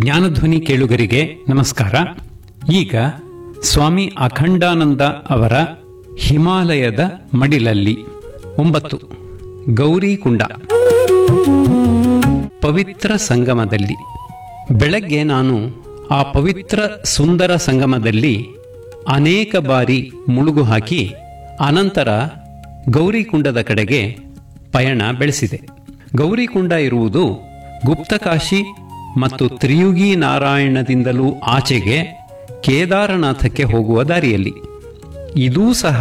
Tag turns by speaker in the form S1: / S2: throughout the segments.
S1: ಜ್ಞಾನಧ್ವನಿ ಕೇಳುಗರಿಗೆ ನಮಸ್ಕಾರ ಈಗ ಸ್ವಾಮಿ ಅಖಂಡಾನಂದ ಅವರ ಹಿಮಾಲಯದ ಮಡಿಲಲ್ಲಿ ಒಂಬತ್ತು ಗೌರಿಕುಂಡ ಪವಿತ್ರ ಸಂಗಮದಲ್ಲಿ ಬೆಳಗ್ಗೆ ನಾನು ಆ ಪವಿತ್ರ ಸುಂದರ ಸಂಗಮದಲ್ಲಿ ಅನೇಕ ಬಾರಿ ಮುಳುಗು ಹಾಕಿ ಅನಂತರ ಗೌರಿಕುಂಡದ ಕಡೆಗೆ ಪಯಣ ಬೆಳೆಸಿದೆ ಗೌರಿಕುಂಡ ಇರುವುದು ಗುಪ್ತಕಾಶಿ ಮತ್ತು ತ್ರಿಯುಗಿ ನಾರಾಯಣದಿಂದಲೂ ಆಚೆಗೆ ಕೇದಾರನಾಥಕ್ಕೆ ಹೋಗುವ ದಾರಿಯಲ್ಲಿ ಇದೂ ಸಹ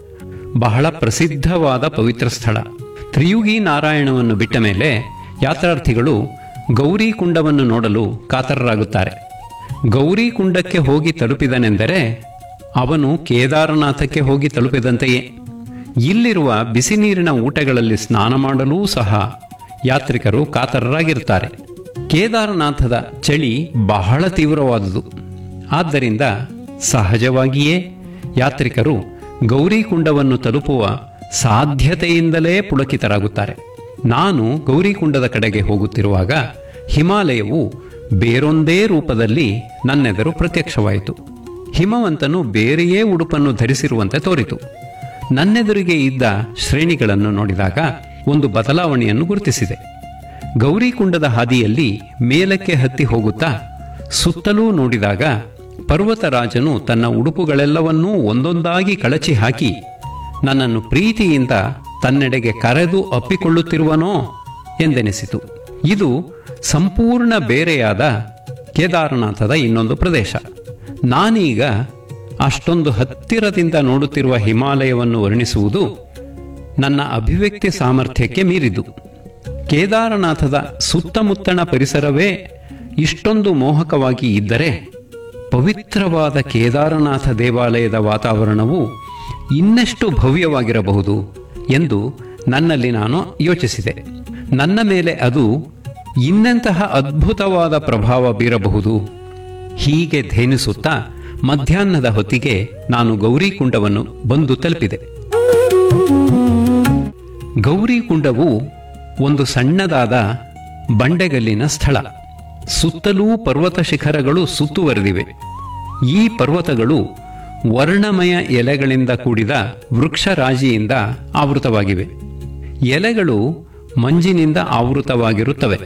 S1: ಬಹಳ ಪ್ರಸಿದ್ಧವಾದ ಪವಿತ್ರ ಸ್ಥಳ ತ್ರಿಯುಗಿ ನಾರಾಯಣವನ್ನು ಬಿಟ್ಟ ಮೇಲೆ ಯಾತ್ರಾರ್ಥಿಗಳು ಗೌರಿಕುಂಡವನ್ನು ನೋಡಲು ಕಾತರರಾಗುತ್ತಾರೆ ಗೌರಿಕುಂಡಕ್ಕೆ ಹೋಗಿ ತಲುಪಿದನೆಂದರೆ ಅವನು ಕೇದಾರನಾಥಕ್ಕೆ ಹೋಗಿ ತಲುಪಿದಂತೆಯೇ ಇಲ್ಲಿರುವ ಬಿಸಿ ನೀರಿನ ಊಟಗಳಲ್ಲಿ ಸ್ನಾನ ಮಾಡಲೂ ಸಹ ಯಾತ್ರಿಕರು ಕಾತರರಾಗಿರುತ್ತಾರೆ ಕೇದಾರನಾಥದ ಚಳಿ ಬಹಳ ತೀವ್ರವಾದುದು ಆದ್ದರಿಂದ ಸಹಜವಾಗಿಯೇ ಯಾತ್ರಿಕರು ಗೌರಿಕುಂಡವನ್ನು ತಲುಪುವ ಸಾಧ್ಯತೆಯಿಂದಲೇ ಪುಳಕಿತರಾಗುತ್ತಾರೆ ನಾನು ಗೌರಿಕುಂಡದ ಕಡೆಗೆ ಹೋಗುತ್ತಿರುವಾಗ ಹಿಮಾಲಯವು ಬೇರೊಂದೇ ರೂಪದಲ್ಲಿ ನನ್ನೆದುರು ಪ್ರತ್ಯಕ್ಷವಾಯಿತು ಹಿಮವಂತನು ಬೇರೆಯೇ ಉಡುಪನ್ನು ಧರಿಸಿರುವಂತೆ ತೋರಿತು ನನ್ನೆದುರಿಗೆ ಇದ್ದ ಶ್ರೇಣಿಗಳನ್ನು ನೋಡಿದಾಗ ಒಂದು ಬದಲಾವಣೆಯನ್ನು ಗುರುತಿಸಿದೆ ಗೌರಿಕುಂಡದ ಹಾದಿಯಲ್ಲಿ ಮೇಲಕ್ಕೆ ಹತ್ತಿ ಹೋಗುತ್ತಾ ಸುತ್ತಲೂ ನೋಡಿದಾಗ ಪರ್ವತರಾಜನು ತನ್ನ ಉಡುಪುಗಳೆಲ್ಲವನ್ನೂ ಒಂದೊಂದಾಗಿ ಕಳಚಿ ಹಾಕಿ ನನ್ನನ್ನು ಪ್ರೀತಿಯಿಂದ ತನ್ನೆಡೆಗೆ ಕರೆದು ಅಪ್ಪಿಕೊಳ್ಳುತ್ತಿರುವನೋ ಎಂದೆನಿಸಿತು ಇದು ಸಂಪೂರ್ಣ ಬೇರೆಯಾದ ಕೇದಾರನಾಥದ ಇನ್ನೊಂದು ಪ್ರದೇಶ ನಾನೀಗ ಅಷ್ಟೊಂದು ಹತ್ತಿರದಿಂದ ನೋಡುತ್ತಿರುವ ಹಿಮಾಲಯವನ್ನು ವರ್ಣಿಸುವುದು ನನ್ನ ಅಭಿವ್ಯಕ್ತಿ ಸಾಮರ್ಥ್ಯಕ್ಕೆ ಮೀರಿದು ಕೇದಾರನಾಥದ ಸುತ್ತಮುತ್ತಣ ಪರಿಸರವೇ ಇಷ್ಟೊಂದು ಮೋಹಕವಾಗಿ ಇದ್ದರೆ ಪವಿತ್ರವಾದ ಕೇದಾರನಾಥ ದೇವಾಲಯದ ವಾತಾವರಣವು ಇನ್ನೆಷ್ಟು ಭವ್ಯವಾಗಿರಬಹುದು ಎಂದು ನನ್ನಲ್ಲಿ ನಾನು ಯೋಚಿಸಿದೆ ನನ್ನ ಮೇಲೆ ಅದು ಇನ್ನೆಂತಹ ಅದ್ಭುತವಾದ ಪ್ರಭಾವ ಬೀರಬಹುದು ಹೀಗೆ ಧೇನಿಸುತ್ತಾ ಮಧ್ಯಾಹ್ನದ ಹೊತ್ತಿಗೆ ನಾನು ಗೌರಿಕುಂಡವನ್ನು ಬಂದು ತಲುಪಿದೆ ಗೌರಿಕುಂಡವು ಒಂದು ಸಣ್ಣದಾದ ಬಂಡೆಗಲ್ಲಿನ ಸ್ಥಳ ಸುತ್ತಲೂ ಪರ್ವತ ಶಿಖರಗಳು ಸುತ್ತುವರೆದಿವೆ ಈ ಪರ್ವತಗಳು ವರ್ಣಮಯ ಎಲೆಗಳಿಂದ ಕೂಡಿದ ವೃಕ್ಷರಾಜಿಯಿಂದ ಆವೃತವಾಗಿವೆ ಎಲೆಗಳು ಮಂಜಿನಿಂದ ಆವೃತವಾಗಿರುತ್ತವೆ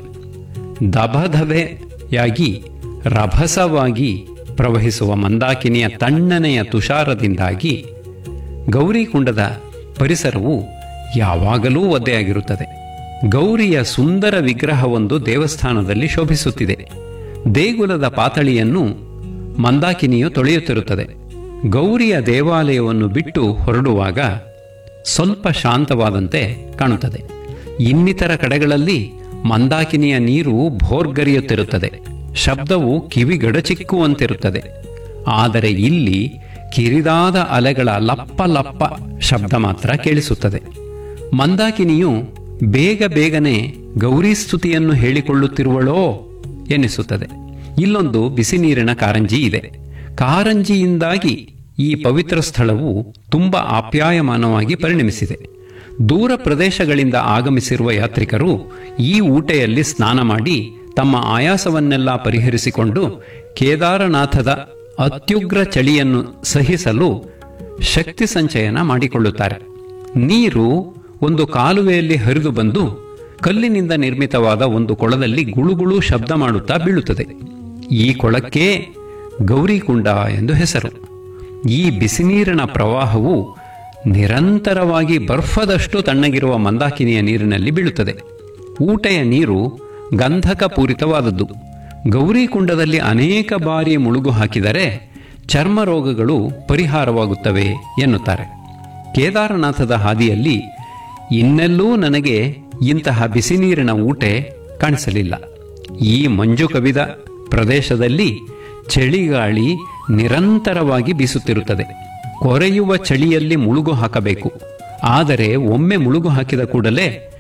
S1: ದಭಧವೆಯಾಗಿ ರಭಸವಾಗಿ ಪ್ರವಹಿಸುವ ಮಂದಾಕಿನಿಯ ತಣ್ಣನೆಯ ತುಷಾರದಿಂದಾಗಿ ಗೌರಿಕುಂಡದ ಪರಿಸರವು ಯಾವಾಗಲೂ ಒದ್ದೆಯಾಗಿರುತ್ತದೆ ಗೌರಿಯ ಸುಂದರ ವಿಗ್ರಹವೊಂದು ದೇವಸ್ಥಾನದಲ್ಲಿ ಶೋಭಿಸುತ್ತಿದೆ ದೇಗುಲದ ಪಾತಳಿಯನ್ನು ಮಂದಾಕಿನಿಯು ತೊಳೆಯುತ್ತಿರುತ್ತದೆ ಗೌರಿಯ ದೇವಾಲಯವನ್ನು ಬಿಟ್ಟು ಹೊರಡುವಾಗ ಸ್ವಲ್ಪ ಶಾಂತವಾದಂತೆ ಕಾಣುತ್ತದೆ ಇನ್ನಿತರ ಕಡೆಗಳಲ್ಲಿ ಮಂದಾಕಿನಿಯ ನೀರು ಭೋರ್ಗರಿಯುತ್ತಿರುತ್ತದೆ ಶಬ್ದವು ಕಿವಿಗಡಚಿಕ್ಕುವಂತಿರುತ್ತದೆ ಆದರೆ ಇಲ್ಲಿ ಕಿರಿದಾದ ಅಲೆಗಳ ಲಪ್ಪ ಲಪ್ಪ ಶಬ್ದ ಮಾತ್ರ ಕೇಳಿಸುತ್ತದೆ ಮಂದಾಕಿನಿಯು ಬೇಗ ಬೇಗನೆ ಗೌರಿ ಸ್ತುತಿಯನ್ನು ಹೇಳಿಕೊಳ್ಳುತ್ತಿರುವಳೋ ಎನ್ನಿಸುತ್ತದೆ ಇಲ್ಲೊಂದು ಬಿಸಿ ನೀರಿನ ಕಾರಂಜಿ ಇದೆ ಕಾರಂಜಿಯಿಂದಾಗಿ ಈ ಪವಿತ್ರ ಸ್ಥಳವು ತುಂಬಾ ಆಪ್ಯಾಯಮಾನವಾಗಿ ಪರಿಣಮಿಸಿದೆ ದೂರ ಪ್ರದೇಶಗಳಿಂದ ಆಗಮಿಸಿರುವ ಯಾತ್ರಿಕರು ಈ ಊಟೆಯಲ್ಲಿ ಸ್ನಾನ ಮಾಡಿ ತಮ್ಮ ಆಯಾಸವನ್ನೆಲ್ಲ ಪರಿಹರಿಸಿಕೊಂಡು ಕೇದಾರನಾಥದ ಅತ್ಯುಗ್ರ ಚಳಿಯನ್ನು ಸಹಿಸಲು ಶಕ್ತಿ ಸಂಚಯನ ಮಾಡಿಕೊಳ್ಳುತ್ತಾರೆ ನೀರು ಒಂದು ಕಾಲುವೆಯಲ್ಲಿ ಹರಿದು ಬಂದು ಕಲ್ಲಿನಿಂದ ನಿರ್ಮಿತವಾದ ಒಂದು ಕೊಳದಲ್ಲಿ ಗುಳುಗುಳು ಶಬ್ದ ಮಾಡುತ್ತಾ ಬೀಳುತ್ತದೆ ಈ ಕೊಳಕ್ಕೆ ಗೌರಿಕುಂಡ ಎಂದು ಹೆಸರು ಈ ಬಿಸಿನೀರಿನ ಪ್ರವಾಹವು ನಿರಂತರವಾಗಿ ಬರ್ಫದಷ್ಟು ತಣ್ಣಗಿರುವ ಮಂದಾಕಿನಿಯ ನೀರಿನಲ್ಲಿ ಬೀಳುತ್ತದೆ ಊಟೆಯ ನೀರು ಗಂಧಕ ಪೂರಿತವಾದದ್ದು ಗೌರಿಕುಂಡದಲ್ಲಿ ಅನೇಕ ಬಾರಿ ಮುಳುಗು ಹಾಕಿದರೆ ಚರ್ಮ ರೋಗಗಳು ಪರಿಹಾರವಾಗುತ್ತವೆ ಎನ್ನುತ್ತಾರೆ ಕೇದಾರನಾಥದ ಹಾದಿಯಲ್ಲಿ ಇನ್ನೆಲ್ಲೂ ನನಗೆ ಇಂತಹ ಬಿಸಿ ನೀರಿನ ಊಟೆ ಕಾಣಿಸಲಿಲ್ಲ ಈ ಮಂಜು ಕವಿದ ಪ್ರದೇಶದಲ್ಲಿ ಚಳಿಗಾಳಿ ನಿರಂತರವಾಗಿ ಬೀಸುತ್ತಿರುತ್ತದೆ ಕೊರೆಯುವ ಚಳಿಯಲ್ಲಿ ಮುಳುಗು ಹಾಕಬೇಕು ಆದರೆ ಒಮ್ಮೆ ಮುಳುಗು ಹಾಕಿದ ಕೂಡಲೇ